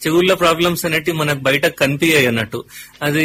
చెవుల ప్రాబ్లమ్స్ అనేటివి మనకు బయట కనిపించాయి అన్నట్టు అది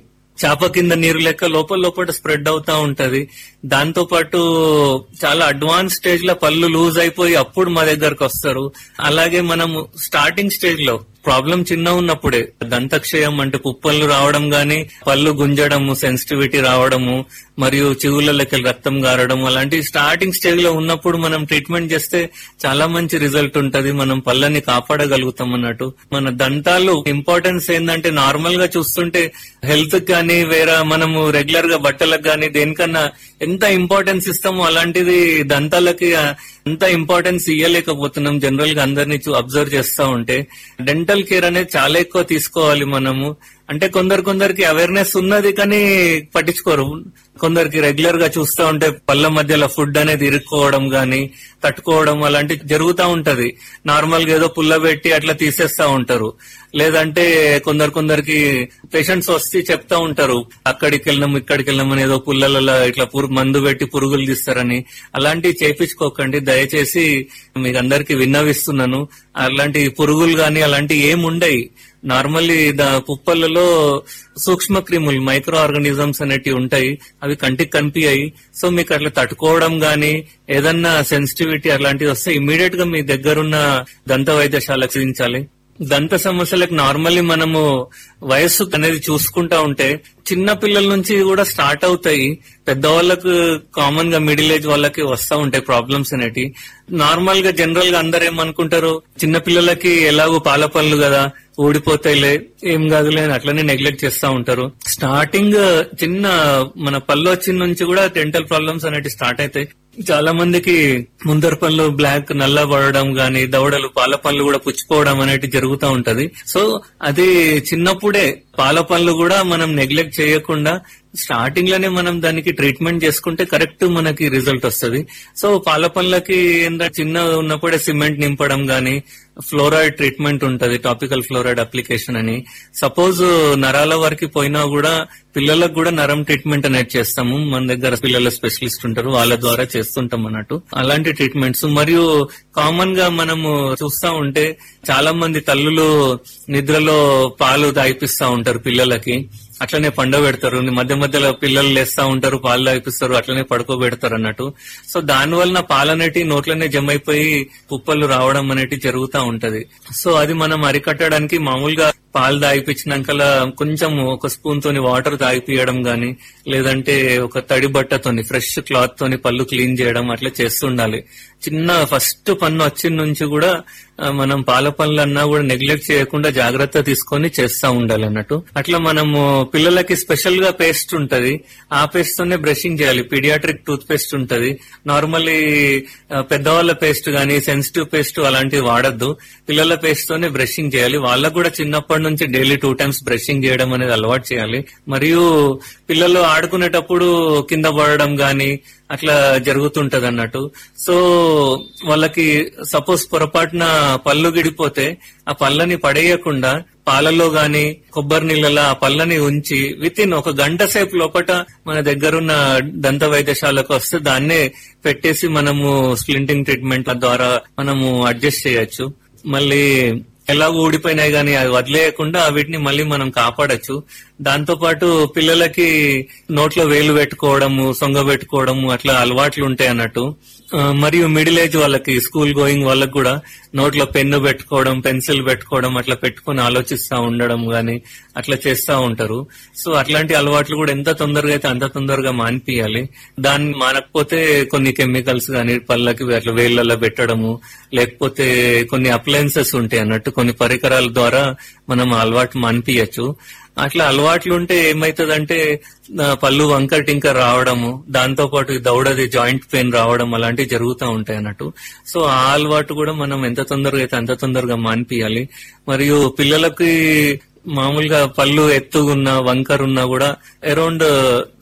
చేప కింద నీరు లెక్క లోపల లోపల స్ప్రెడ్ అవుతా ఉంటది దాంతో పాటు చాలా అడ్వాన్స్ స్టేజ్ లో పళ్ళు లూజ్ అయిపోయి అప్పుడు మా దగ్గరకు వస్తారు అలాగే మనము స్టార్టింగ్ స్టేజ్ లో ప్రాబ్లం చిన్న ఉన్నప్పుడే దంతక్షయం అంటే పుప్పళ్ళు రావడం గాని పళ్ళు గుంజడము సెన్సిటివిటీ రావడము మరియు చెవులకి రక్తం గారడం అలాంటి స్టార్టింగ్ స్టేజ్ లో ఉన్నప్పుడు మనం ట్రీట్మెంట్ చేస్తే చాలా మంచి రిజల్ట్ ఉంటది మనం పళ్ళని కాపాడగలుగుతాం అన్నట్టు మన దంతాలు ఇంపార్టెన్స్ ఏంటంటే నార్మల్ గా చూస్తుంటే హెల్త్ కానీ వేరే మనము రెగ్యులర్ గా బట్టలకు కానీ దేనికన్నా ఎంత ఇంపార్టెన్స్ ఇస్తామో అలాంటిది దంతాలకి అంత ఇంపార్టెన్స్ ఇవ్వలేకపోతున్నాం జనరల్ గా అందరినీ అబ్జర్వ్ చేస్తా ఉంటే డెంటల్ కేర్ అనేది చాలా ఎక్కువ తీసుకోవాలి మనము అంటే కొందరు కొందరికి అవేర్నెస్ ఉన్నది కానీ పట్టించుకోరు కొందరికి రెగ్యులర్ గా చూస్తూ ఉంటే పళ్ళ మధ్యలో ఫుడ్ అనేది ఇరుక్కోవడం గాని తట్టుకోవడం అలాంటి జరుగుతూ ఉంటది నార్మల్ గా ఏదో పుల్ల పెట్టి అట్లా తీసేస్తా ఉంటారు లేదంటే కొందరు కొందరికి పేషెంట్స్ వస్తే చెప్తా ఉంటారు అక్కడికి వెళ్ళినాం ఇక్కడికి వెళ్ళినాం అని ఏదో పుల్లలలో ఇట్లా పురుగు మందు పెట్టి పురుగులు తీస్తారని అలాంటివి చేపించుకోకండి దయచేసి మీకు అందరికి విన్నవిస్తున్నాను అలాంటి పురుగులు గాని అలాంటి ఏముండయి నార్మల్లీ ద పుప్పలలో సూక్ష్మ క్రిములు మైక్రో ఆర్గానిజమ్స్ అనేటివి ఉంటాయి అవి కంటికి కనిపించాయి సో మీకు అట్లా తట్టుకోవడం గాని ఏదన్నా సెన్సిటివిటీ అలాంటివి వస్తే ఇమీడియట్ గా మీ దగ్గరున్న దంత వైద్యశాలకు చూపించాలి దంత సమస్యలకు నార్మల్లీ మనము వయస్సు అనేది చూసుకుంటా ఉంటే చిన్న పిల్లల నుంచి కూడా స్టార్ట్ అవుతాయి పెద్దవాళ్ళకు కామన్ గా మిడిల్ ఏజ్ వాళ్ళకి వస్తా ఉంటాయి ప్రాబ్లమ్స్ అనేటి నార్మల్ గా జనరల్ గా అందరు ఏమనుకుంటారు చిన్న పిల్లలకి ఎలాగో పాల పళ్ళు కదా ఊడిపోతాయిలే ఏం కాదులే అని అట్లనే నెగ్లెక్ట్ చేస్తా ఉంటారు స్టార్టింగ్ చిన్న మన పళ్ళు వచ్చిన నుంచి కూడా డెంటల్ ప్రాబ్లమ్స్ అనేవి స్టార్ట్ అవుతాయి చాలా మందికి ముందర పళ్ళు బ్లాక్ నల్ల పడడం గాని దవడలు పాల పళ్ళు కూడా పుచ్చిపోవడం అనేది జరుగుతూ ఉంటది సో అది చిన్నప్పుడే పాల పళ్ళు కూడా మనం నెగ్లెక్ట్ చేయకుండా స్టార్టింగ్ లోనే మనం దానికి ట్రీట్మెంట్ చేసుకుంటే కరెక్ట్ మనకి రిజల్ట్ వస్తుంది సో పాల పళ్ళకి ఏంటంటే చిన్న ఉన్నప్పుడే సిమెంట్ నింపడం గాని ఫ్లోరైడ్ ట్రీట్మెంట్ ఉంటది టాపికల్ ఫ్లోరైడ్ అప్లికేషన్ అని సపోజ్ నరాల వరకు పోయినా కూడా పిల్లలకు కూడా నరం ట్రీట్మెంట్ అనేది చేస్తాము మన దగ్గర పిల్లల స్పెషలిస్ట్ ఉంటారు వాళ్ళ ద్వారా చేస్తుంటాం అన్నట్టు అలాంటి ట్రీట్మెంట్స్ మరియు కామన్ గా మనము చూస్తా ఉంటే చాలా మంది తల్లులు నిద్రలో పాలు తాగిపిస్తా ఉంటారు పిల్లలకి అట్లనే పండబెడతారు మధ్య మధ్యలో పిల్లలు లేస్తా ఉంటారు పాలు తాగిపిస్తారు అట్లనే పడుకోబెడతారు అన్నట్టు సో దాని వలన పాలనేటి నోట్లోనే జమ అయిపోయి కుప్పలు రావడం అనేటి జరుగుతూ ఉంటది సో అది మనం అరికట్టడానికి మామూలుగా పాలు తాగిపించినాక కొంచెం ఒక స్పూన్ తోని వాటర్ తాగిపియడం గాని లేదంటే ఒక తడి బట్టతోని ఫ్రెష్ క్లాత్ తోని పళ్ళు క్లీన్ చేయడం అట్లా చేస్తుండాలి చిన్న ఫస్ట్ పన్ను వచ్చిన నుంచి కూడా ఆ, మనం పాల పనులు అన్నా కూడా నెగ్లెక్ట్ చేయకుండా జాగ్రత్త తీసుకొని చేస్తా ఉండాలి అన్నట్టు అట్లా మనము పిల్లలకి స్పెషల్ గా పేస్ట్ ఉంటది ఆ పేస్ట్ తోనే బ్రషింగ్ చేయాలి పీడియాట్రిక్ టూత్ పేస్ట్ ఉంటది నార్మల్లీ ఆ, పెద్దవాళ్ళ పేస్ట్ గానీ సెన్సిటివ్ పేస్ట్ అలాంటివి వాడద్దు పిల్లల పేస్ట్ తోనే బ్రషింగ్ చేయాలి వాళ్ళకు కూడా చిన్నప్పటి నుంచి డైలీ టూ టైమ్స్ బ్రషింగ్ చేయడం అనేది అలవాటు చేయాలి మరియు పిల్లలు ఆడుకునేటప్పుడు కింద పడడం గాని అట్లా జరుగుతుంటది అన్నట్టు సో వాళ్ళకి సపోజ్ పొరపాటున పళ్ళు గిడిపోతే ఆ పళ్ళని పడేయకుండా పాలలో గాని కొబ్బరి నీళ్ళలో ఆ పళ్ళని ఉంచి విత్ ఇన్ ఒక గంట సేపు లోపట మన దగ్గరున్న దంత వైద్యశాలకు వస్తే దాన్నే పెట్టేసి మనము స్ప్లింటింగ్ ట్రీట్మెంట్ ద్వారా మనము అడ్జస్ట్ చేయొచ్చు మళ్ళీ ఎలా ఊడిపోయినాయి కానీ అది వదిలేయకుండా వీటిని మళ్ళీ మనం కాపాడొచ్చు దాంతో పాటు పిల్లలకి నోట్లో వేలు పెట్టుకోవడము సొంగ పెట్టుకోవడము అట్లా అలవాట్లు ఉంటాయి అన్నట్టు ఆ, మరియు మిడిల్ ఏజ్ వాళ్ళకి స్కూల్ గోయింగ్ వాళ్ళకి కూడా నోట్లో పెన్ను పెట్టుకోవడం పెన్సిల్ పెట్టుకోవడం అట్లా పెట్టుకొని ఆలోచిస్తా ఉండడం గాని అట్లా చేస్తా ఉంటారు సో అట్లాంటి అలవాట్లు కూడా ఎంత తొందరగా అయితే అంత తొందరగా మానిపియాలి దాన్ని మానకపోతే కొన్ని కెమికల్స్ గాని పళ్ళకి అట్లా వేళ్లలో పెట్టడము లేకపోతే కొన్ని అప్లయన్సెస్ ఉంటాయి అన్నట్టు కొన్ని పరికరాల ద్వారా మనం ఆ అలవాటు మానిపియచ్చు అట్లా అలవాట్లు ఉంటే ఏమైతుందంటే ఆ, పళ్ళు వంకర టింకర్ రావడము దాంతో పాటు ఈ దౌడది జాయింట్ పెయిన్ రావడం అలాంటివి జరుగుతూ ఉంటాయి అన్నట్టు సో ఆ అలవాటు కూడా మనం ఎంత తొందరగా అయితే అంత తొందరగా మానిపియాలి మరియు పిల్లలకి మామూలుగా పళ్ళు ఎత్తుగున్నా వంకర్ ఉన్నా కూడా around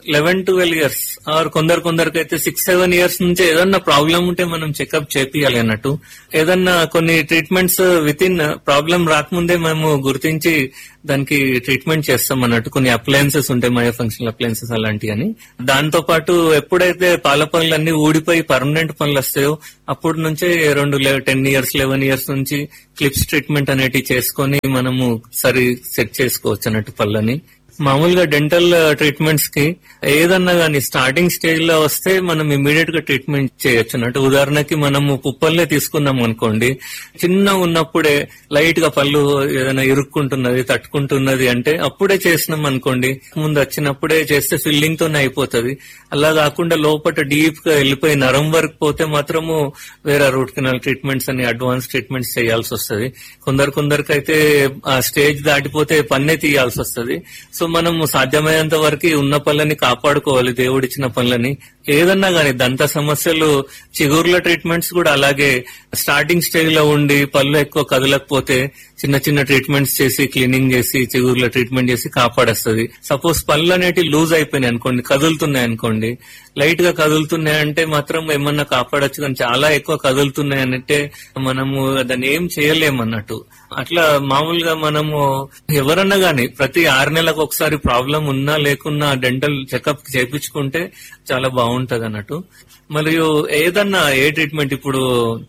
eleven twelve years or కొందరు కొందరికి అయితే సిక్స్ సెవెన్ ఇయర్స్ నుంచి ఏదన్నా ప్రాబ్లం ఉంటే మనం చెకప్ చేపియాలి అన్నట్టు ఏదన్నా కొన్ని ట్రీట్మెంట్స్ విత్ ఇన్ ప్రాబ్లం రాకముందే మేము గుర్తించి దానికి ట్రీట్మెంట్ చేస్తాం అన్నట్టు కొన్ని అప్లయన్సెస్ ఉంటాయి మయో ఫంక్షనల్ అప్లయన్సెస్ అలాంటివి అని దాంతో పాటు ఎప్పుడైతే పాల పనులు అన్ని ఊడిపోయి పర్మనెంట్ పనులు వస్తాయో అప్పటి నుంచే రెండు టెన్ ఇయర్స్ లెవెన్ ఇయర్స్ నుంచి క్లిప్స్ ట్రీట్మెంట్ అనేటివి చేసుకొని మనము సరి సెట్ చేసుకోవచ్చు అన్నట్టు పళ్ళని మామూలుగా డెంటల్ ట్రీట్మెంట్స్ కి ఏదన్నా గానీ స్టార్టింగ్ స్టేజ్ లో వస్తే మనం ఇమీడియట్ గా ట్రీట్మెంట్ చేయొచ్చు అన్నట్టు ఉదాహరణకి మనము పుప్పల్నే తీసుకున్నాం అనుకోండి చిన్న ఉన్నప్పుడే లైట్ గా పళ్ళు ఏదైనా ఇరుక్కుంటున్నది తట్టుకుంటున్నది అంటే అప్పుడే చేసినాం అనుకోండి ముందు వచ్చినప్పుడే చేస్తే ఫిల్లింగ్ తోనే అయిపోతుంది అలా కాకుండా లోపల డీప్ గా వెళ్ళిపోయి నరం వరకు పోతే మాత్రము వేరే రూట్ కెనాల్ ట్రీట్మెంట్స్ అని అడ్వాన్స్ ట్రీట్మెంట్స్ చేయాల్సి వస్తుంది కొందరు కొందరికి అయితే ఆ స్టేజ్ దాటిపోతే పన్నే తీయాల్సి వస్తుంది సో మనం సాధ్యమైనంత వరకు ఉన్న పళ్ళని కాపాడుకోవాలి దేవుడిచ్చిన పళ్ళని ఏదన్నా గానీ దంత సమస్యలు చిగుర్ల ట్రీట్మెంట్స్ కూడా అలాగే స్టార్టింగ్ స్టేజ్ లో ఉండి పళ్ళు ఎక్కువ కదలకపోతే చిన్న చిన్న ట్రీట్మెంట్స్ చేసి క్లీనింగ్ చేసి చిగుర్ల ట్రీట్మెంట్ చేసి కాపాడేస్తుంది సపోజ్ పళ్ళు అనేటివి లూజ్ అయిపోయినాయి అనుకోండి కదులుతున్నాయి అనుకోండి లైట్ గా కదులుతున్నాయి అంటే మాత్రం ఏమన్నా కాపాడొచ్చు కానీ చాలా ఎక్కువ కదులుతున్నాయి అంటే మనము దాన్ని ఏం చేయలేమన్నట్టు అట్లా మామూలుగా మనము ఎవరన్నా గానీ ప్రతి ఆరు నెలలకు ఒకసారి ప్రాబ్లం ఉన్నా లేకున్నా డెంటల్ చెకప్ చేయించుకుంటే చాలా బాగుంటది అన్నట్టు మరియు ఏదన్నా ఏ ట్రీట్మెంట్ ఇప్పుడు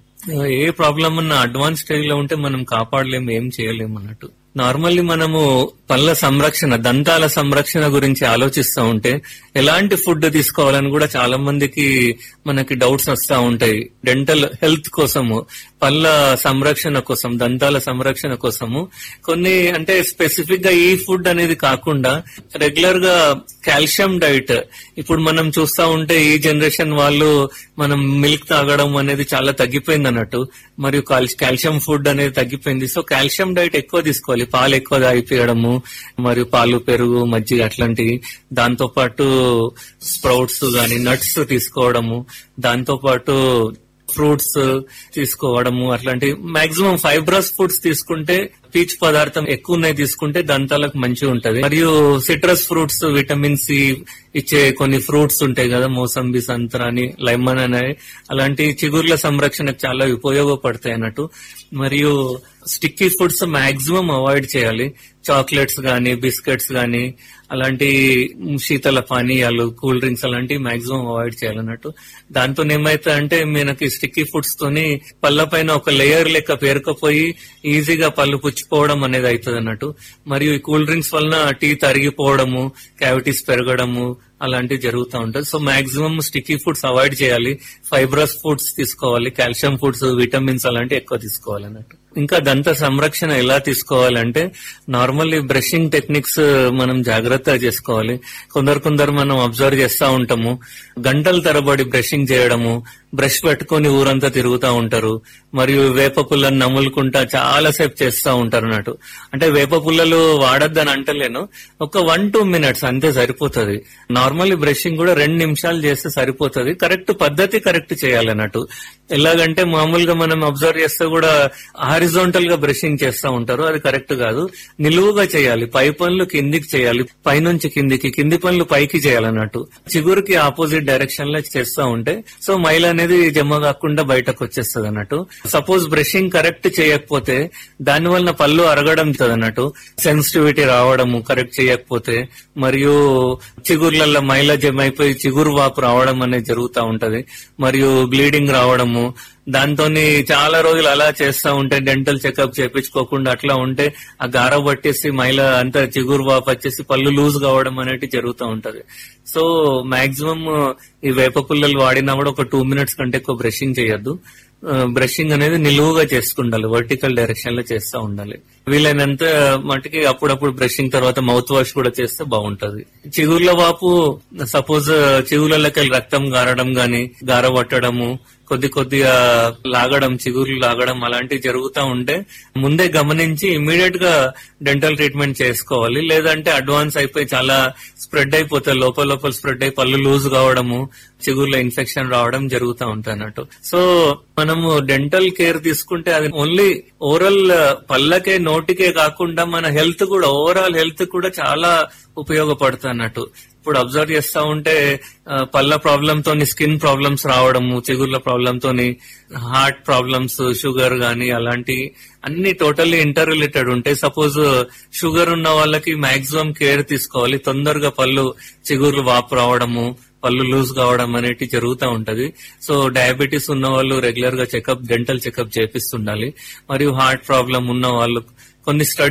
ఏ ప్రాబ్లం ఉన్నా అడ్వాన్స్ స్టేజ్ లో ఉంటే మనం కాపాడలేము ఏం చేయలేము అన్నట్టు నార్మల్లీ మనము పళ్ళ సంరక్షణ దంతాల సంరక్షణ గురించి ఆలోచిస్తూ ఉంటే ఎలాంటి ఫుడ్ తీసుకోవాలని కూడా చాలా మందికి మనకి డౌట్స్ వస్తూ ఉంటాయి డెంటల్ హెల్త్ కోసము పళ్ళ సంరక్షణ కోసం దంతాల సంరక్షణ కోసము కొన్ని అంటే స్పెసిఫిక్ గా ఈ ఫుడ్ అనేది కాకుండా రెగ్యులర్ గా కాల్షియం డైట్ ఇప్పుడు మనం చూస్తా ఉంటే ఈ జనరేషన్ వాళ్ళు మనం మిల్క్ తాగడం అనేది చాలా తగ్గిపోయింది అన్నట్టు మరియు కాల్షియం ఫుడ్ అనేది తగ్గిపోయింది సో కాల్షియం డైట్ ఎక్కువ తీసుకోవాలి పాలు ఎక్కువ తాగిపోయడము మరియు పాలు పెరుగు మజ్జిగ అట్లాంటివి దాంతో పాటు స్ప్రౌట్స్ గాని నట్స్ తీసుకోవడము దాంతో పాటు ఫ్రూట్స్ తీసుకోవడము అట్లాంటి మాక్సిమం ఫైబ్రస్ ఫుడ్స్ తీసుకుంటే పీచు పదార్థం ఎక్కువ ఉన్నాయి తీసుకుంటే దంతాలకు మంచిగా ఉంటది మరియు సిట్రస్ ఫ్రూట్స్ విటమిన్ సి ఇచ్చే కొన్ని ఫ్రూట్స్ ఉంటాయి కదా మోసంబి సంత్రాని లెమన్ అనేవి అలాంటి చిగుర్ల సంరక్షణకు చాలా ఉపయోగపడతాయి అన్నట్టు మరియు స్టిక్కీ ఫుడ్స్ మాక్సిమం అవాయిడ్ చేయాలి చాక్లెట్స్ గానీ బిస్కెట్స్ గానీ అలాంటి శీతల పానీయాలు కూల్ డ్రింక్స్ అలాంటివి మాక్సిమం అవాయిడ్ చేయాలన్నట్టు దాంతో ఏమైతే అంటే మనకి స్టిక్కీ ఫుడ్స్ తోని పళ్ళ పైన ఒక లేయర్ లెక్క పేరుకపోయి ఈజీగా పళ్ళు పుచ్చిపోవడం అనేది అవుతుంది అన్నట్టు మరియు ఈ కూల్ డ్రింక్స్ వలన టీత్ అరిగిపోవడము క్యావిటీస్ పెరగడము అలాంటివి జరుగుతూ ఉంటుంది so maximum sticky foods avoid చేయాలి ఫైబ్రస్ ఫుడ్స్ తీసుకోవాలి కాల్షియం ఫుడ్స్ విటమిన్స్ అలాంటివి ఎక్కువ తీసుకోవాలి అన్నట్టు ఇంకా దంత సంరక్షణ ఎలా తీసుకోవాలంటే నార్మల్లీ బ్రషింగ్ టెక్నిక్స్ మనం జాగ్రత్తగా చేసుకోవాలి కొందరు కొందరు మనం అబ్జర్వ్ చేస్తా ఉంటాము గంటల తరబడి బ్రషింగ్ చేయడము బ్రష్ పెట్టుకొని ఊరంతా తిరుగుతూ ఉంటారు మరియు వేప పుల్లను నములుకుంటా చాలా సేపు చేస్తూ ఉంటారు అన్నట్టు అంటే వేప పుల్లలు వాడొద్దని అంటలేను ఒక వన్ టూ మినిట్స్ అంతే సరిపోతుంది నార్మల్లీ బ్రషింగ్ కూడా రెండు నిమిషాలు చేస్తే సరిపోతుంది కరెక్ట్ పద్ధతి కరెక్ట్ చేయాలన్నట్టు ఎలాగంటే మామూలుగా మనం అబ్జర్వ్ చేస్తే కూడా హారిజోంటల్ గా బ్రషింగ్ చేస్తూ ఉంటారు అది కరెక్ట్ కాదు నిలువుగా చేయాలి పై పనులు కిందికి చేయాలి పైనుంచి కిందికి కింది పనులు పైకి చేయాలన్నట్టు చిగురుకి ఆపోజిట్ డైరెక్షన్ లో చేస్తూ ఉంటే సో మైల్ అనేది జమ కాకుండా బయటకు వచ్చేస్తుంది అన్నట్టు సపోజ్ బ్రషింగ్ కరెక్ట్ చేయకపోతే దాని వలన పళ్ళు అరగడం అన్నట్టు సెన్సిటివిటీ రావడము కరెక్ట్ చేయకపోతే మరియు చిగుర్లలో మైల జమ అయిపోయి చిగురు వాపు రావడం అనేది జరుగుతూ ఉంటది మరియు బ్లీడింగ్ రావడము దాంతో చాలా రోజులు అలా చేస్తా ఉంటే డెంటల్ చెకప్ చేపించుకోకుండా అట్లా ఉంటే ఆ గార పట్టేసి మైల అంతా చిగురు వాపు వచ్చేసి పళ్ళు లూజ్ కావడం అనేది జరుగుతూ ఉంటది సో మాక్సిమం ఈ వేప పుల్లలు వాడినా కూడా ఒక టూ మినిట్స్ కంటే ఎక్కువ బ్రషింగ్ చేయొద్దు బ్రషింగ్ అనేది నిలువుగా చేసుకుండాలి వర్టికల్ డైరెక్షన్ లో చేస్తూ ఉండాలి వీలైనంత మటుకి అప్పుడప్పుడు బ్రషింగ్ తర్వాత మౌత్ వాష్ కూడా చేస్తే బాగుంటది చిగుర్ల వాపు సపోజ్ చిగుర్లకి రక్తం గారడం గాని గార పట్టడము కొద్ది కొద్దిగా లాగడం చిగుర్లు లాగడం అలాంటివి జరుగుతూ ఉంటే ముందే గమనించి ఇమీడియట్ గా డెంటల్ ట్రీట్మెంట్ చేసుకోవాలి లేదంటే అడ్వాన్స్ అయిపోయి చాలా స్ప్రెడ్ అయిపోతాయి లోపల లోపల స్ప్రెడ్ అయి పళ్ళు లూజ్ కావడము చిగుర్ల ఇన్ఫెక్షన్ రావడం జరుగుతూ ఉంటాయి అన్నట్టు సో మనము డెంటల్ కేర్ తీసుకుంటే అది ఓన్లీ ఓవరాల్ పళ్ళకే నోటికే కాకుండా మన హెల్త్ కూడా ఓవరాల్ హెల్త్ కూడా చాలా ఉపయోగపడుతుంది అన్నట్టు ఇప్పుడు అబ్జర్వ్ చేస్తా ఉంటే ఆ, పళ్ళ ప్రాబ్లమ్ తోని స్కిన్ ప్రాబ్లమ్స్ రావడము చిగుర్ల ప్రాబ్లమ్ తోని హార్ట్ ప్రాబ్లమ్స్ షుగర్ గానీ అలాంటి అన్ని టోటల్లీ ఇంటర్ రిలేటెడ్ ఉంటాయి సపోజ్ షుగర్ ఉన్న వాళ్ళకి మాక్సిమం కేర్ తీసుకోవాలి తొందరగా పళ్ళు చిగుర్లు వాపు రావడము పళ్ళు లూజ్ కావడం అనేటి జరుగుతూ ఉంటది సో డయాబెటీస్ ఉన్న వాళ్ళు రెగ్యులర్ గా చెకప్ డెంటల్ చెకప్ చేపిస్తుండాలి మరియు హార్ట్ ప్రాబ్లం ఉన్న వాళ్ళు కొన్ని స్టడీ